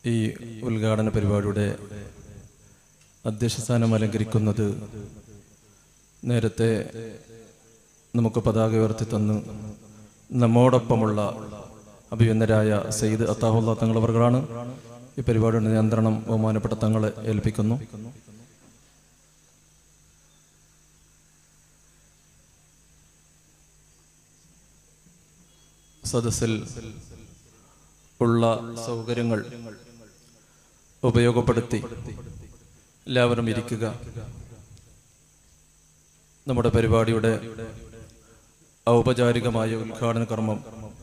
ഈ ഉദ്ഘാടന പരിപാടിയുടെ അധ്യക്ഷ സ്ഥാനം അലങ്കരിക്കുന്നത് നേരത്തെ നമുക്ക് പതാക ഉയർത്തി തന്ന് നമ്മോടൊപ്പമുള്ള അഭിവന്ദരായ സയ്യിദ് അത്താഹുല്ല തങ്ങളവർകളാണ് ഈ പരിപാടിയുടെ നിയന്ത്രണം ബഹുമാനപ്പെട്ട തങ്ങളെ ഏൽപ്പിക്കുന്നു സദസ്സിൽ ഉള്ള സൗകര്യങ്ങൾ ഉപയോഗപ്പെടുത്തി എല്ലാവരും ഇരിക്കുക നമ്മുടെ പരിപാടിയുടെ ഔപചാരികമായ ഉദ്ഘാടന കർമ്മം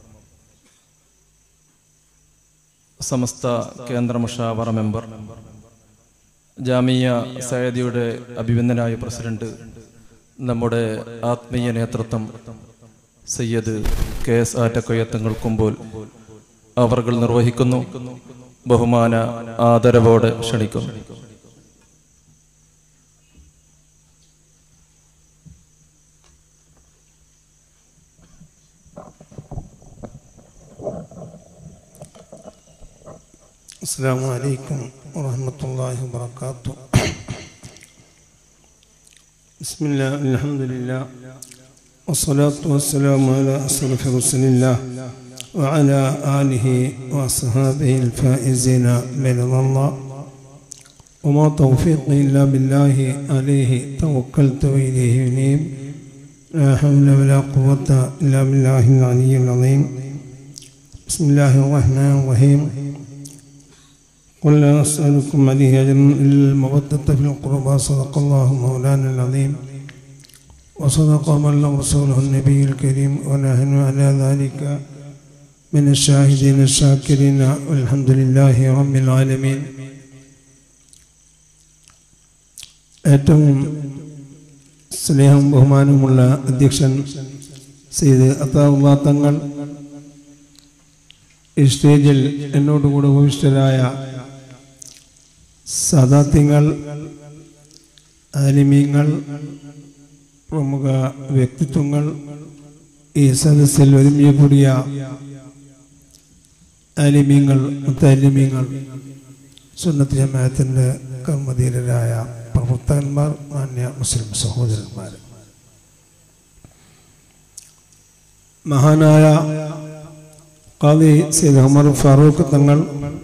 സമസ്ത കേന്ദ്ര മുഷാവറ മെമ്പർ ജാമിയ സയദിയുടെ അഭിനന്ദനായ പ്രസിഡന്റ് നമ്മുടെ ആത്മീയ നേതൃത്വം സയ്യദ് കെ എസ് ആറ്റക്കൊയ്യത്തങ്ങൾ കുമ്പോൾ അവർകൾ നിർവഹിക്കുന്നു ബഹുമാന ആദരവോടെ ക്ഷണിക്കുന്നു السلام عليكم ورحمة الله وبركاته بسم الله الحمد لله والصلاة والسلام على أشرف رسول الله وعلى آله وأصحابه الفائزين برضا الله وما توفيقي إلا بالله عليه توكلت وإليه أنيب لا حول ولا قوة إلا بالله العلي العظيم بسم الله الرحمن الرحيم قل لا أسألكم عليه أجرا إلا المودة في القربى صدق الله مولانا العظيم وصدق من لم رسوله النبي الكريم ونحن على ذلك من الشاهدين الشاكرين والحمد لله رب العالمين ഏറ്റവും സ്നേഹം ബഹുമാനമുള്ള അധ്യക്ഷൻ സെയ്ത് അത്താവുള്ള തങ്ങൾ ഈ സ്റ്റേജിൽ എന്നോടുകൂടെ ഉപവിഷ്ടരായ സദാത്യങ്ങൾ ആലിമീങ്ങൾ പ്രമുഖ വ്യക്തിത്വങ്ങൾ ഈ സദസ്സിൽ ഒരുമിച്ച് കൂടിയ ആലിമീങ്ങൾ മുത്താലിമീങ്ങൾ സുന്നത്ത് ജമാഅത്തിൻ്റെ കർമ്മധീരരായ പ്രവർത്തകന്മാർ മാന്യ മുസ്ലിം സഹോദരന്മാർ മഹാനായ ഖാദി സയ്യിദ് ഉമർ ഫാറൂഖ് തങ്ങൾ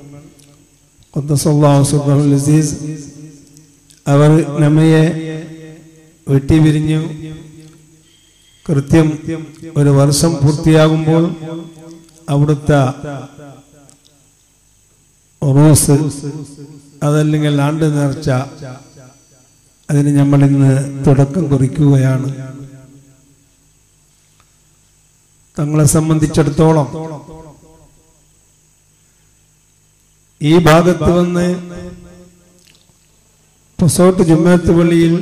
ഖുദ്ദസല്ലാഹു അസീസ് അവർ നമ്മയെ വെട്ടിപിരിഞ്ഞു കൃത്യം ഒരു വർഷം പൂർത്തിയാകുമ്പോൾ അവിടുത്തെ റോസ് അതല്ലെങ്കിൽ ആണ്ട് നേർച്ച അതിന് നമ്മൾ ഇന്ന് തുടക്കം കുറിക്കുകയാണ് തങ്ങളെ സംബന്ധിച്ചിടത്തോളം ഈ ഭാഗത്ത് വന്ന് പൊസോട്ട് ജുമാത്ത് പള്ളിയിൽ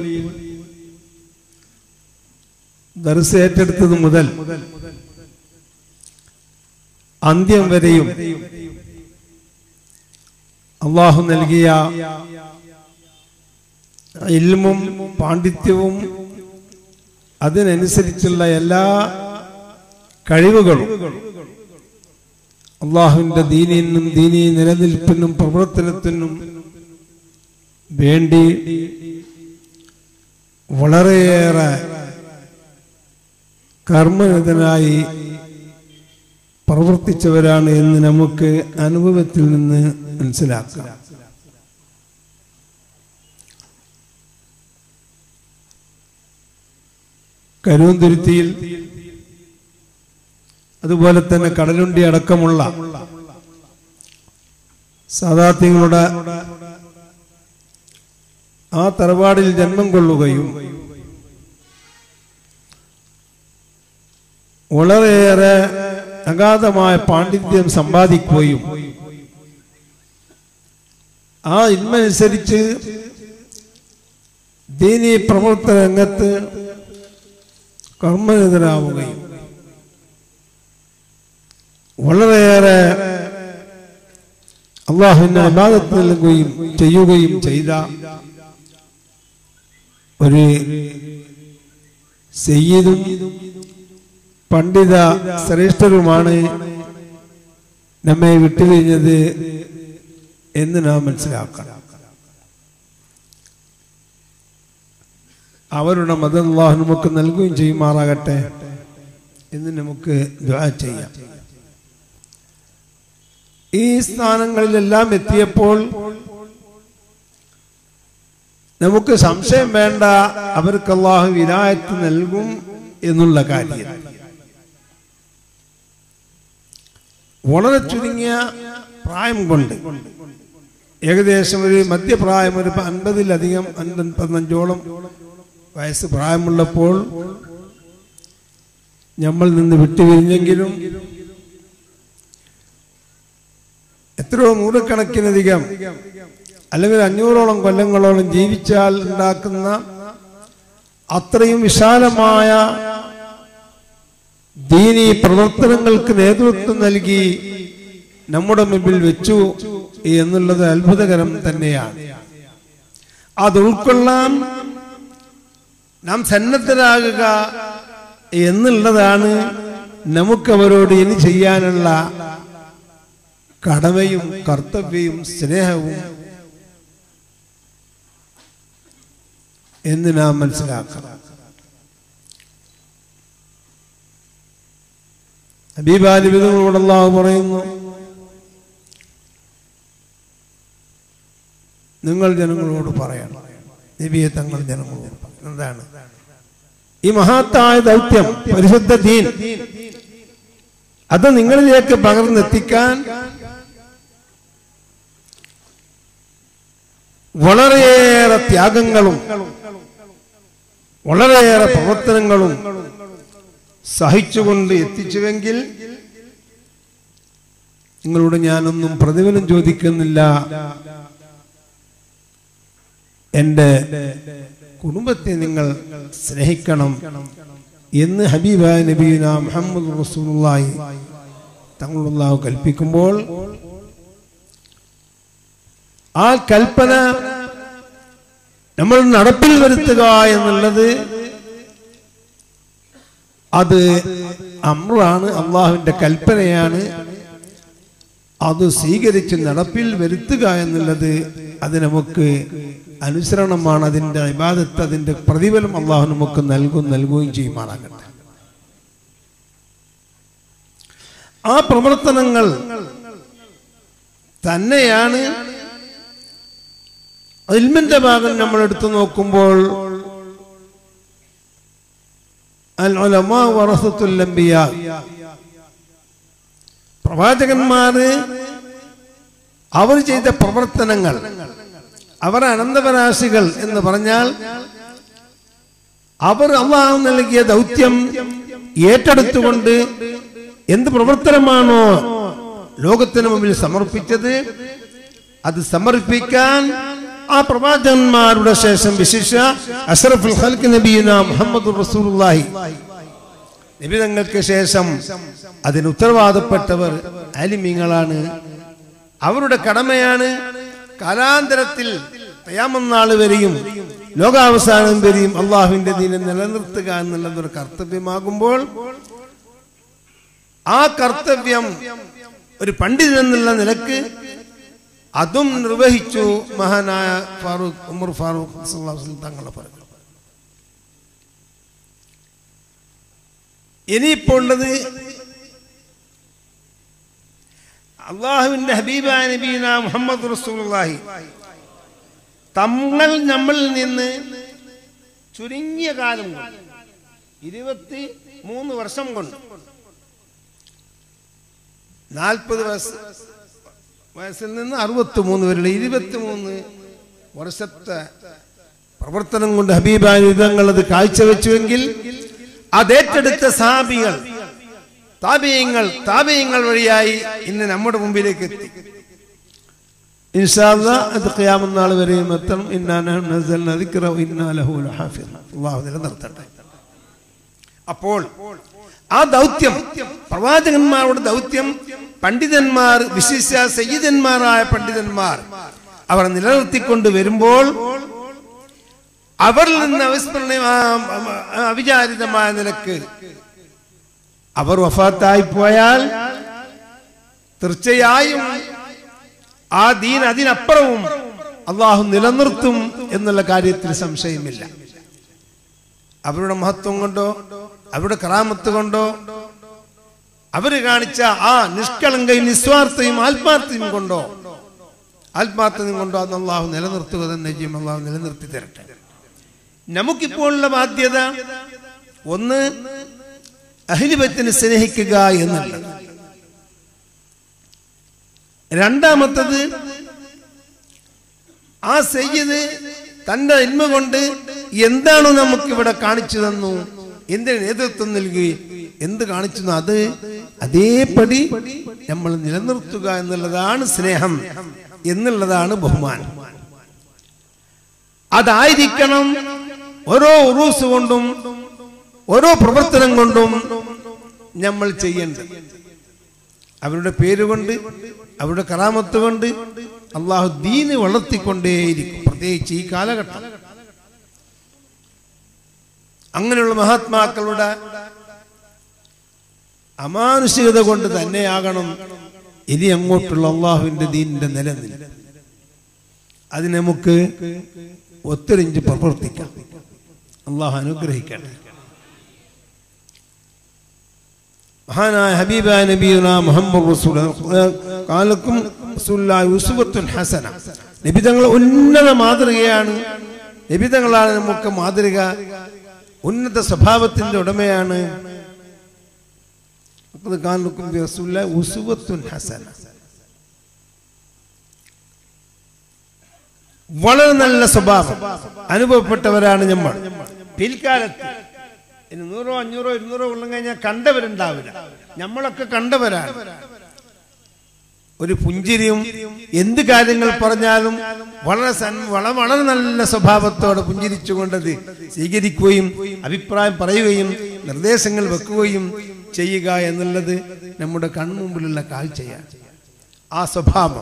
ദർസ് ഏറ്റെടുത്തത് മുതൽ അന്ത്യം വരെയും അള്ളാഹു നൽകിയ ഇൽമും പാണ്ഡിത്യവും അതിനനുസരിച്ചുള്ള എല്ലാ കഴിവുകളും അള്ളാഹുവിന്റെ ദീനിനും ദീനീ നിലനിൽപ്പിനും പ്രവർത്തനത്തിനും വേണ്ടി വളരെയേറെ കർമ്മനിതനായി പ്രവർത്തിച്ചവരാണ് എന്ന് നമുക്ക് അനുഭവത്തിൽ നിന്ന് മനസ്സിലാക്കാം കരുവന്തുരുത്തിയിൽ അതുപോലെ തന്നെ കടലുണ്ടി അടക്കമുള്ള സാധാത്യങ്ങളുടെ ആ തറവാടിൽ ജന്മം കൊള്ളുകയും വളരെയേറെ അഗാധമായ പാണ്ഡിത്യം സമ്പാദിക്കുകയും ആ ഇന്മനുസരിച്ച് ദീനീ പ്രവർത്തന രംഗത്ത് കർമ്മനിതരാവുകയും വളരെയേറെ അള്ളാഹുവിന്റെ അബാദത്ത് നൽകുകയും ചെയ്യുകയും ചെയ്ത ഒരു സയ്യിദും പണ്ഡിത ശ്രേഷ്ഠരുമാണ് നമ്മെ വിട്ടുപിരിഞ്ഞത് എന്ന് നാം മനസ്സിലാക്കണം അവരുടെ മതം അള്ളാഹു നമുക്ക് നൽകുകയും ചെയ്യുമാറാകട്ടെ എന്ന് നമുക്ക് ദുആ ചെയ്യാം ഈ സ്ഥാനങ്ങളിലെല്ലാം എത്തിയപ്പോൾ നമുക്ക് സംശയം വേണ്ട അവർക്ക് അള്ളാഹു വിലായത്ത് നൽകും എന്നുള്ള കാര്യം വളരെ ചുരുങ്ങിയ പ്രായം കൊണ്ട് ഏകദേശം ഒരു മധ്യപ്രായം ഒരു അൻപതിലധികം അൻപത് പതിനഞ്ചോളം വയസ്സ് പ്രായമുള്ളപ്പോൾ നമ്മൾ നിന്ന് വിട്ടുപിരിഞ്ഞെങ്കിലും എത്രയോ നൂറുകണക്കിനധികം അല്ലെങ്കിൽ അഞ്ഞൂറോളം കൊല്ലങ്ങളോളം ജീവിച്ചാൽ ഉണ്ടാക്കുന്ന അത്രയും വിശാലമായ ദീനി പ്രവർത്തനങ്ങൾക്ക് നേതൃത്വം നൽകി നമ്മുടെ മുമ്പിൽ വെച്ചു എന്നുള്ളത് അത്ഭുതകരം തന്നെയാണ് അത് ഉൾക്കൊള്ളാൻ നാം സന്നദ്ധരാകുക എന്നുള്ളതാണ് നമുക്കവരോട് ഇനി ചെയ്യാനുള്ള കടമയും കർത്തവ്യവും സ്നേഹവും എന്ന് നാം മനസ്സിലാക്കണം ഹബീബാലിബിതങ്ങളോട് അള്ളാഹു പറയുന്നു നിങ്ങൾ ജനങ്ങളോട് പറയണം നബിയെ തങ്ങൾ ജനങ്ങളോട് പറയണം. എന്താണ് ഈ മഹത്തായ ദൗത്യം പരിശുദ്ധ ദീൻ അത് നിങ്ങളിലേക്ക് പകർന്നെത്തിക്കാൻ വളരെയേറെ ത്യാഗങ്ങളും വളരെയേറെ പ്രവർത്തനങ്ങളും സഹിച്ചുകൊണ്ട് എത്തിച്ചുവെങ്കിൽ നിങ്ങളോട് ഞാനൊന്നും പ്രതിഫലം ചോദിക്കുന്നില്ല എൻ്റെ കുടുംബത്തെ നിങ്ങൾ സ്നേഹിക്കണം എന്ന് ഹബീബ നബീന മുഹമ്മദ് റസൂലുള്ളാഹി തങ്ങളുള്ളാഹു കൽപ്പിക്കുമ്പോൾ ആ കൽപ്പന നമ്മൾ നടപ്പിൽ വരുത്തുക എന്നുള്ളത് അത് അമ്രാണ് അള്ളാഹുവിന്റെ കൽപ്പനയാണ് അത് സ്വീകരിച്ച് നടപ്പിൽ വരുത്തുക എന്നുള്ളത് അത് നമുക്ക് അനുസരണമാണ് അതിന്റെ ഇബാദത്ത് അതിന്റെ പ്രതിഫലം അള്ളാഹു നമുക്ക് നൽകും നൽകുകയും ചെയ്യുമാറാകട്ടെ ആ പ്രവർത്തനങ്ങൾ തന്നെയാണ് ഇൽമിന്റെ ഭാഗം നമ്മൾ എടുത്തു നോക്കുമ്പോൾ അൽ ഉലമാ വറസത്തുൽ അംബിയാ പ്രവാചകന്മാര് അവർ ചെയ്ത പ്രവർത്തനങ്ങൾ അവർ അനന്തപരാശികൾ എന്ന് പറഞ്ഞാൽ അവർ അള്ളാഹു നൽകിയ ദൗത്യം ഏറ്റെടുത്തുകൊണ്ട് എന്ത് പ്രവർത്തനമാണോ ലോകത്തിന് മുമ്പിൽ സമർപ്പിച്ചത് അത് സമർപ്പിക്കാൻ ആ പ്രവാചകന്മാരുടെ ശേഷം വിശിഷ അഷറഫുൽ ഖൽക്ക് നബീന മുഹമ്മദ് റസൂലുള്ളാഹി നിബിതങ്ങൾക്ക് ശേഷം അതിന് ഉത്തരവാദപ്പെട്ടവർ ആലിമീങ്ങളാണ് അവരുടെ കടമയാണ് കാലാന്തരത്തിൽ തയ്യാമന്നാൾ വരെയും ലോകാവസാനം വരെയും അള്ളാഹുവിന്റെ ദീനം നിലനിർത്തുക എന്നുള്ളത് ഒരു കർത്തവ്യമാകുമ്പോൾ ആ കർത്തവ്യം ഒരു പണ്ഡിതൻ എന്നുള്ള നിലക്ക് അതും നിർവഹിച്ചു മഹാനായ ഫാറൂഖ് ഉമർ ഫാറൂഖ് സല്ലല്ലാഹു അലൈഹി വസല്ലം തങ്ങളെ പറഞ്ഞു ഇനിയിപ്പോൾ ഉള്ളത് അള്ളാഹുവിന്റെ ഹബീബായ നബീന മുഹമ്മദ് റസൂലുള്ളാഹി തങ്ങൾ നമ്മളിൽ നിന്ന് ചുരുങ്ങിയ കാലം കൊണ്ട് ഇരുപത്തി മൂന്ന് വർഷം കൊണ്ട് നാൽപ്പത് വയസ്സ് വയസ്സിൽ നിന്ന് അറുപത്തി മൂന്ന് വരെയുള്ള ഇരുപത്തി മൂന്ന് വർഷത്തെ പ്രവർത്തനം കൊണ്ട് ഹബീബായ യുദ്ധങ്ങൾ അത് കാഴ്ചവെച്ചുവെങ്കിൽ അത് ഏറ്റെടുത്ത സാബികൾ താപീയങ്ങൾ താപീയങ്ങൾ വഴിയായി ഇന്ന് നമ്മുടെ മുമ്പിലേക്ക് എത്തി ഇൻഷാല്ല അത് ഖിയാമത്ത് നാൾ വരെയും എത്തണം അള്ളാഹു നിലനിർത്തട്ടെ അപ്പോൾ ആ ദൗത്യം പ്രവാചകന്മാരുടെ ദൗത്യം പണ്ഡിതന്മാർ വിശിഷ്യ സയ്യിദന്മാരായ പണ്ഡിതന്മാർ അവർ നിലനിർത്തിക്കൊണ്ട് വരുമ്പോൾ അവരിൽ നിന്ന് അവിസ്മരണ അവിചാരിതമായ നിലക്ക് അവർ വഫാത്തായി പോയാൽ തീർച്ചയായും ആ ദീൻ അതിനപ്പുറവും അള്ളാഹു നിലനിർത്തും എന്നുള്ള കാര്യത്തിൽ സംശയമില്ല അവരുടെ മഹത്വം കൊണ്ടോ അവരുടെ കറാമത്ത് കൊണ്ടോ അവര് കാണിച്ച ആ നിഷ്കളങ്കയും നിസ്വാർത്ഥയും ആത്മാർത്ഥയും കൊണ്ടോ ആത്മാർത്ഥതയും കൊണ്ടോ അന്ന് അള്ളാഹു നിലനിർത്തുക തന്നെ ചെയ്യും അള്ളാഹു നിലനിർത്തി തരട്ടെ നമുക്കിപ്പോഴുള്ള ബാധ്യത ഒന്ന് അഹിലിബത്തിനെ സ്നേഹിക്കുക എന്നുള്ളത് രണ്ടാമത്തത് ആ സയ്യിദ് തന്റെ ഇന്മ കൊണ്ട് എന്താണോ നമുക്ക് ഇവിടെ കാണിച്ചു തന്നു എന്തിന് നേതൃത്വം നൽകി എന്ത് കാണിച്ചു തന്നു അത് അതേപടി നമ്മൾ നിലനിർത്തുക എന്നുള്ളതാണ് സ്നേഹം എന്നുള്ളതാണ് ബഹുമാനം അതായിരിക്കണം ഓരോ ഉറൂസ് കൊണ്ടും ഓരോ പ്രവർത്തനം കൊണ്ടും നമ്മൾ ചെയ്യേണ്ടത് അവരുടെ പേരുകൊണ്ട് അവരുടെ കറാമത്ത് കൊണ്ട് അള്ളാഹു ദീന് വളർത്തിക്കൊണ്ടേയിരിക്കും പ്രത്യേകിച്ച് ഈ കാലഘട്ടം അങ്ങനെയുള്ള മഹാത്മാക്കളുടെ അമാനുഷികത കൊണ്ട് തന്നെയാകണം ഇനി അങ്ങോട്ടുള്ള അള്ളാഹുവിന്റെ ദീനിന്റെ നിലനിൽ അത് നമുക്ക് ഒത്തൊരിഞ്ച് പ്രവർത്തിക്കാം അള്ളാഹു അനുഗ്രഹിക്കട്ടെ മഹാനായ ഹബീബായ നബീന മുഹമ്മദ് റസൂൽ കാലക്കും റസൂലുള്ളാഹി ഉസ്വത്തുൻ ഹസന നബി തങ്ങൾ ഉന്നത മാതൃകയാണ് നബി തങ്ങളാണ് നമുക്ക് മാതൃക ഉന്നത സ്വഭാവത്തിന്റെ ഉടമയാണ് കാലക്കും റസൂലുള്ളാഹി ഉസ്വത്തുൻ ഹസന വളരെ നല്ല സ്വഭാവം അനുഭവപ്പെട്ടവരാണ് നമ്മൾ പിൽക്കാലത്ത് ഇനി നൂറോ അഞ്ഞൂറോ ഇരുന്നൂറോ കൊല്ലം കഴിഞ്ഞാൽ കണ്ടവരുണ്ടാവില്ല നമ്മളൊക്കെ കണ്ടവരാണ് ഒരു പുഞ്ചിരിയും എന്ത് കാര്യങ്ങൾ പറഞ്ഞാലും വളരെ സൻ- വള- വളരെ നല്ല സ്വഭാവത്തോടെ പുഞ്ചിരിച്ചുകൊണ്ടത് സ്വീകരിക്കുകയും അഭിപ്രായം പറയുകയും നിർദ്ദേശങ്ങൾ വെക്കുകയും ചെയ്യുക എന്നുള്ളത് നമ്മുടെ കൺമുമ്പിലുള്ള കാഴ്ചയാണ് ആ സ്വഭാവം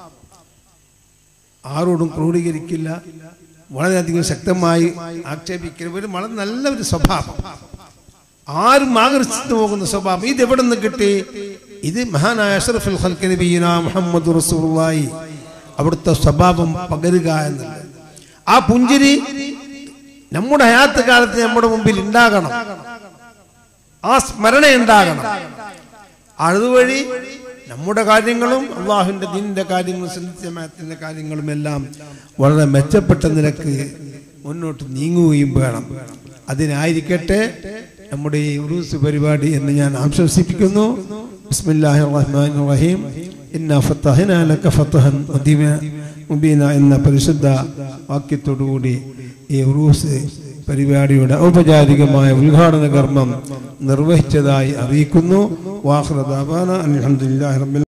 ആരോടും ക്രോഡീകരിക്കില്ല വളരെയധികം ശക്തമായി ആക്ഷേപിക്കരുത് ഒരു വളരെ നല്ല ഒരു സ്വഭാവം ആരും ആകർഷിച്ചു പോകുന്ന സ്വഭാവം ഇത് എവിടെ നിന്ന് കിട്ടി ഇത് മഹാനായ അഷ്റഫുൽ ഖൽക്ക് നബിയുന മുഹമ്മദ് റസൂലുള്ളാഹി അവിടുത്തെ സ്വഭാവം പകരുക എന്നുള്ളത് ആ പുഞ്ചിരി നമ്മുടെ ഹയാത്ത് കാലത്ത് നമ്മുടെ മുമ്പിൽ ഉണ്ടാകണം ആ സ്മരണ ഉണ്ടാകണം അതുവഴി നമ്മുടെ കാര്യങ്ങളും അള്ളാഹുവിന്റെ ദീനിന്റെ കാര്യങ്ങളും സുന്നത്തമാത്തിന്റെ കാര്യങ്ങളും എല്ലാം വളരെ മെച്ചപ്പെട്ട നിലക്ക് മുന്നോട്ട് നീങ്ങുകയും വേണം അതിനായിരിക്കട്ടെ നമ്മുടെ ഈ ഉറൂസ് പരിപാടി എന്ന് ഞാൻ ആശംസിപ്പിക്കുന്നു ബിസ്മില്ലാഹിർ റഹ്മാനിർ റഹീം ഇന്ന ഫത്തഹന ലക ഫതഹൻ മുദീന മുബീന എന്ന പരിശുദ്ധ വാക്യത്തോടുകൂടി ഈ ഉറൂസ് പരിപാടിയുടെ ഔപചാരികമായ ഉദ്ഘാടന കർമ്മം നിർവഹിച്ചതായി അറിയിക്കുന്നു വാഹ്റദാബാന അലഹമുല്ലാ റബ്ബിൽ